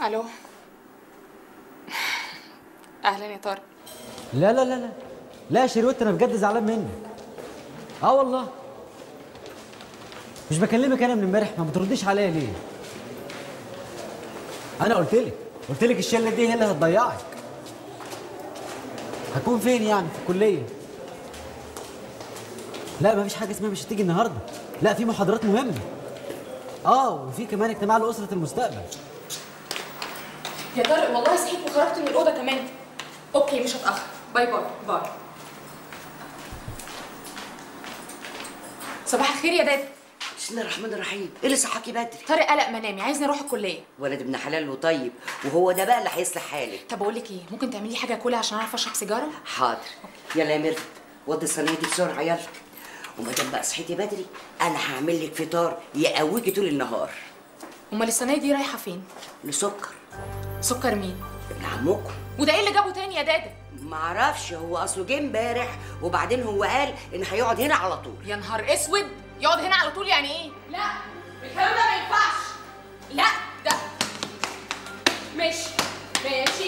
الو اهلا يا طارق لا لا لا لا لا يا شروت انا بجد زعلان منك اه والله مش بكلمك انا من امبارح ما بترديش عليا ليه انا قلت لك قلت لك الشله دي هي اللي هتضيعك هكون فين يعني في الكليه لا مفيش حاجه اسمها مش هتيجي النهارده لا في محاضرات مهمه اه وفي كمان اجتماع لاسره المستقبل يا طارق والله صحيت وخرجت من الاوضه كمان اوكي مش هتاخر باي باي باي صباح الخير يا داد بسم الله الرحمن الرحيم ايه اللي صحاكي بدري طارق قلق منامي عايزني اروح الكليه ولد ابن حلال وطيب وهو ده بقى اللي هيصلح حالك طب اقول لك ايه ممكن تعملي حاجه كلها عشان اعرف اشرب سيجاره حاضر يلا يا ميرفت وضي الصينيه دي بسرعه يلا وما دام بقى صحيتي بدري انا هعمل لك فطار يقويكي طول النهار امال الصينيه دي رايحه فين لسكر سكر مين ابن عمكم وده ايه اللي جابه تاني يا دادا معرفش هو اصله جه امبارح وبعدين هو قال ان هيقعد هنا على طول يا نهار اسود يقعد هنا على طول يعني ايه لا الكلام ده ما ينفعش لا ده ماشي ماشي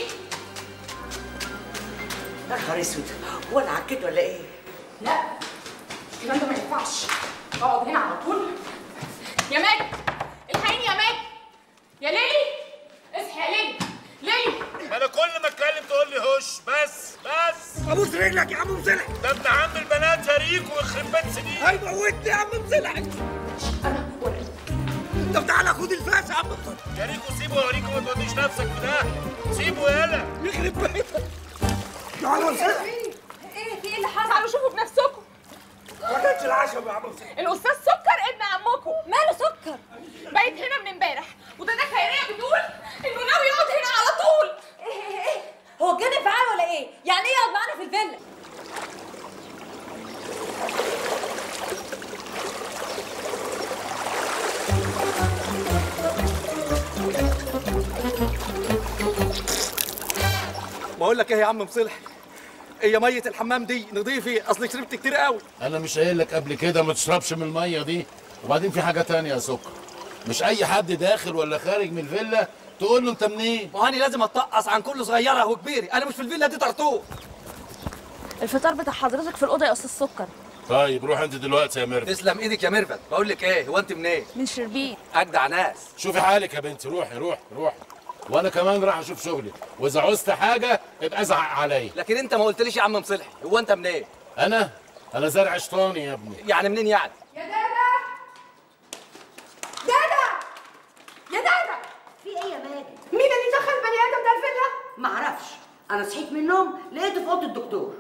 يا نهار اسود هو انا عكيت ولا ايه؟ لا الكلام ده ما ينفعش اقعد هنا على طول يا ماجد الحقيني يا ماجد يا ليلي اصحي يا ليلي ليلي انا كل ما اتكلم تقول لي هش بس بس ابوس رجلك يا عم مزلح ده ابن عم البنات هريك ويخرب بيت سنين هيموتني يا عم مزلح انا وريك طب تعالى خد الفاس يا عم مزلح يا ريكو سيبه اوريكو ما توديش نفسك في ده سيبه يالا يخرب بيتك تعالى مزلح ايه في ايه اللي حصل تعالوا شوفوا بنفسكم ما كانش العشاء يا عم مزلح الاستاذ سكر ابن عمكم ماله سكر بايت هنا من امبارح وده ده خيريه بتقول انه ناوي يقعد هنا على طول ايه ايه ايه هو اتجنن فعال ولا ايه؟ يعني ايه يقعد معانا في الفيلا؟ بقول لك ايه يا عم مصلح هي ميه الحمام دي نضيفي اصل شربت كتير قوي انا مش قايل لك قبل كده ما تشربش من الميه دي وبعدين في حاجه تانية يا سكر مش اي حد داخل ولا خارج من الفيلا تقول له انت منين ما هاني لازم اتقص عن كل صغيره وكبيره انا مش في الفيلا دي طرطوق الفطار بتاع حضرتك في الاوضه يا استاذ سكر طيب روح انت دلوقتي يا ميرفت تسلم ايدك يا ميرفت بقول لك ايه هو انت منين من شربين اجدع ناس شوفي حالك يا بنتي روحي روحي روحي وانا كمان راح اشوف شغلي واذا عوزت حاجه ابقى ازعق عليا لكن انت ما قلتليش يا عم مصلح هو انت منين انا انا زرع شطاني يا ابني يعني منين يعني يا دادا دادا يا دادا في ايه يا ماجد؟ مين اللي دخل بني ادم ده الفيلا معرفش انا صحيت من النوم لقيته في اوضه الدكتور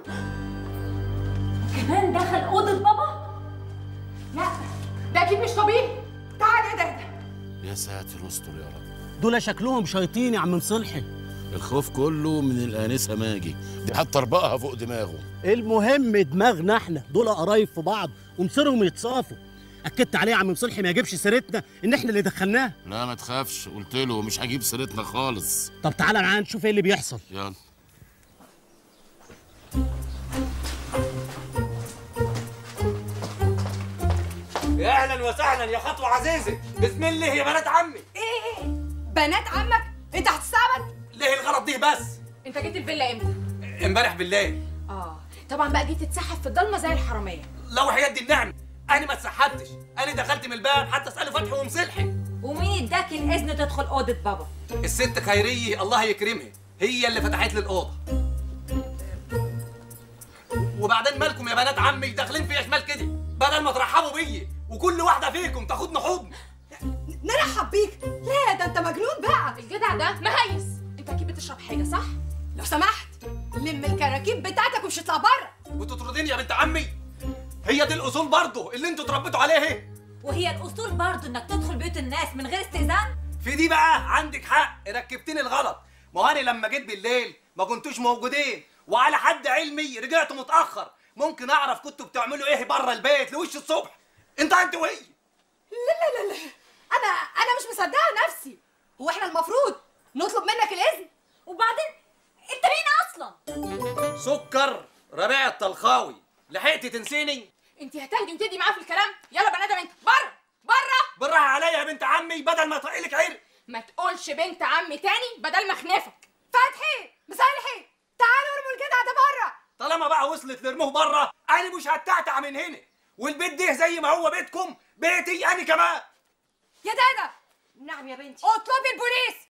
كمان دخل اوضه بابا؟ لا ده اكيد مش طبيعي تعال يا دادا يا ساتر استر يا رب دول شكلهم شياطين يا عم مصلحي الخوف كله من الانسه ماجي دي حتى طربقها فوق دماغه المهم دماغنا احنا دول قرايب في بعض ومصيرهم يتصافوا اكدت عليه يا عم مصلحي ما يجيبش سيرتنا ان احنا اللي دخلناه لا ما تخافش قلت له مش هجيب سيرتنا خالص طب تعالى معانا نشوف ايه اللي بيحصل يلا يا اهلا وسهلا يا خطوه عزيزه بسم الله يا بنات عمي ايه ايه بنات عمك انت هتستعبد ليه الغلط دي بس انت جيت الفيلا امتى امبارح بالليل اه طبعا بقى جيت تتسحب في الضلمه زي الحراميه لو حياتي النعم انا ما اتسحبتش انا دخلت من الباب حتى اساله فتحي ومصلحي ومين اداك الاذن تدخل اوضه بابا؟ الست خيريه الله يكرمها هي اللي فتحت لي الاوضه وبعدين مالكم يا بنات عمي داخلين فيا شمال كده بدل ما ترحبوا بيا وكل واحده فيكم تاخدني حضن نرحب بيك لا ده انت مجنون بقى الجدع ده مهيس انت اكيد بتشرب حاجه صح لو سمحت لم الكراكيب بتاعتك ومش هتطلع بره وتطرديني يا بنت عمي هي دي الاصول برضه اللي انتوا اتربيتوا عليها وهي الاصول برضه انك تدخل بيوت الناس من غير استئذان؟ في دي بقى عندك حق ركبتني الغلط ما هو انا لما جيت بالليل ما كنتوش موجودين وعلى حد علمي رجعت متاخر ممكن اعرف كنتوا بتعملوا ايه بره البيت لوش الصبح انت انت وهي لا لا لا لا انا انا مش مصدقه نفسي هو احنا المفروض نطلب منك الاذن وبعدين انت مين اصلا؟ سكر ربيع الطلخاوي لحقتي تنسيني انت هتهدي وتدي معاه في الكلام يلا بني ادم انت بره بره بالراحه عليا يا بنت عمي بدل ما اطقلك عرق ما تقولش بنت عمي تاني بدل ما اخنفك فتحي مصالحي تعالوا ارموا الجدع ده بره طالما بقى وصلت لرموه بره انا مش هتعتع من هنا والبيت ده زي ما هو بيتكم بيتي انا كمان يا دادا نعم يا بنتي اطلبي البوليس